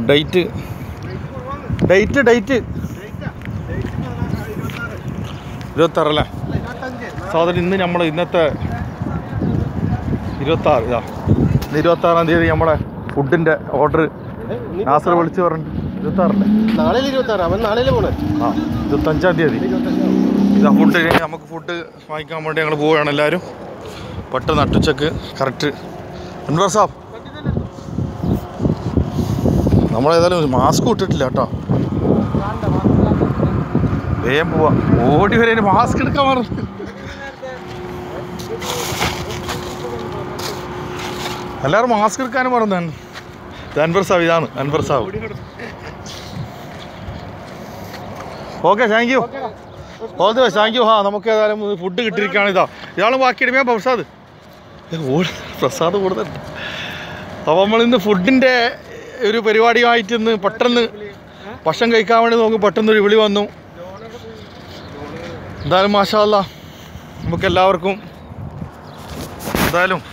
date date date ഇരുപത്താറല്ലേ സഹോദരൻ ഇന്ന് നമ്മൾ ഇന്നത്തെ ഇരുപത്താറ് ഇതാ ഇന്ന് ഇരുപത്താറാം തീയതി നമ്മളെ ഫുഡിൻ്റെ ഓർഡർ നാസർ വിളിച്ച് പറഞ്ഞു ഇരുപത്താറല്ലേ നാളെ ഇരുപത്തി ആറ് അവൻ നാളെ പോണേ ആ ഇരുപത്തഞ്ചാം തീയതി ഇതാ ഫുഡ് നമുക്ക് ഫുഡ് വാങ്ങിക്കാൻ വേണ്ടി ഞങ്ങൾ പോവുകയാണ് എല്ലാവരും പെട്ടെന്ന് നട്ടുച്ചക്ക് കറക്റ്റ് അൻവർ സാബ് നമ്മളേതായാലും മാസ്ക് ഇട്ടിട്ടില്ല കേട്ടോ വേഗം പോവാ ഓടി വരെ മാസ്ക് എടുക്കാൻ മറന്നു എല്ലാവരും മാസ്ക് എടുക്കാനും മറന്നു ഇത് അൻവർ സാബ് ഇതാണ് Anwar Sab okay thank you all the thank you ഹാ നമുക്ക് ഏതായാലും ഫുഡ് കിട്ടിയിരിക്കുകയാണ് ഇതാ ഇയാളും ബാക്കി ഇടുമ്പോൾ പ്രസാദ് ഏ, ഓട് പ്രസാദ് കൂടുതലുണ്ട് അപ്പോൾ നമ്മൾ ഇന്ന് ഫുഡിൻ്റെ ഒരു പരിപാടിയുമായിട്ട് ഇന്ന് പെട്ടെന്ന് ഭക്ഷണം കഴിക്കാൻ വേണ്ടി നോക്കും പെട്ടെന്ന് ഒരു വിളി വന്നു എന്തായാലും മാഷാല്ല നമുക്ക് എല്ലാവർക്കും എന്തായാലും